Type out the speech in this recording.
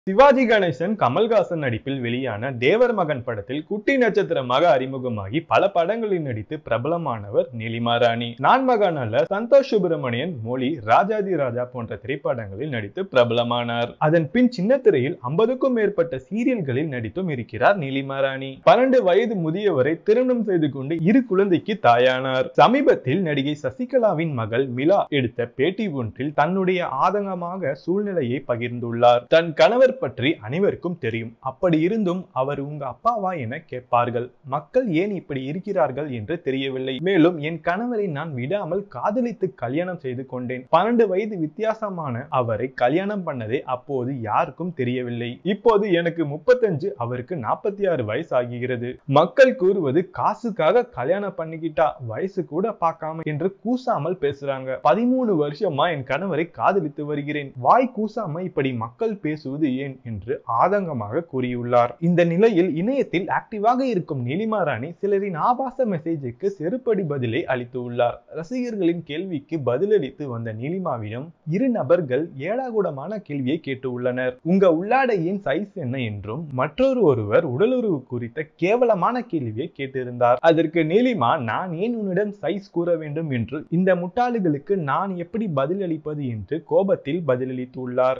சிவாஜி கணேசன் கமல்ஹாசன் நடிப்பில் வெளியான தேவர் மகன் படத்தில் குட்டி நட்சத்திரமாக அறிமுகமாகி பல படங்களில் நடித்து பிரபலமானவர் நீலிமா ராணி நான் மகானால சந்தோஷ் சுப்பிரமணியன் மொழி ராஜாதி ராஜா போன்ற திரைப்படங்களில் நடித்து பிரபலமானார் அதன் பின் சின்ன திரையில் ஐம்பதுக்கும் மேற்பட்ட சீரியல்களில் நடித்தும் இருக்கிறார் நீலிமா ராணி பன்னெண்டு வயது முதியவரை திருமணம் செய்து கொண்டு இரு குழந்தைக்கு தாயானார் சமீபத்தில் நடிகை சசிகலாவின் மகள் மிலா எடுத்த பேட்டி ஒன்றில் தன்னுடைய ஆதங்கமாக சூழ்நிலையை பகிர்ந்துள்ளார் தன் கணவர் பற்றி அனைவருக்கும் தெரியும் அப்படி இருந்தும் அவர் உங்க அப்பாவா என கேட்பார்கள் மக்கள் ஏன் இப்படி இருக்கிறார்கள் என்று தெரியவில்லை மேலும் என் கணவரை நான் விடாமல் காதலித்து கல்யாணம் செய்து கொண்டேன் பன்னெண்டு வயது வித்தியாசமான அவரை கல்யாணம் பண்ணதே அப்போது யாருக்கும் தெரியவில்லை இப்போது எனக்கு முப்பத்தஞ்சு அவருக்கு நாற்பத்தி ஆறு வயசு ஆகிறது மக்கள் கூறுவது காசுக்காக கல்யாணம் பண்ணிக்கிட்டா வயசு கூட பார்க்காம என்று கூசாமல் பேசுறாங்க பதிமூணு வருஷமா என் கணவரை காதலித்து வருகிறேன் வாய் கூசாம இப்படி மக்கள் பேசுவது ஏன் என்று ஆதங்கமாக கூறியுள்ளார் இந்த நிலையில் இணையத்தில் ஆக்டிவாக இருக்கும் நீலிமா ராணி சிலரின் ஆபாச மெசேஜுக்கு செருப்படி பதிலை அளித்துள்ளார் ரசிகர்களின் கேள்விக்கு பதிலளித்து வந்த நீலிமாவிடம் இரு நபர்கள் ஏடாகூடமான கேள்வியை கேட்டுள்ளனர் உங்க உள்ளாடையின் சைஸ் என்ன என்றும் மற்றொரு ஒருவர் உடலுறவு குறித்த கேவலமான கேள்வியை கேட்டிருந்தார் அதற்கு நீலிமா நான் ஏன் உன்னிடம் சைஸ் கூற வேண்டும் என்று இந்த முட்டாளுகளுக்கு நான் எப்படி பதிலளிப்பது என்று கோபத்தில் பதிலளித்துள்ளார்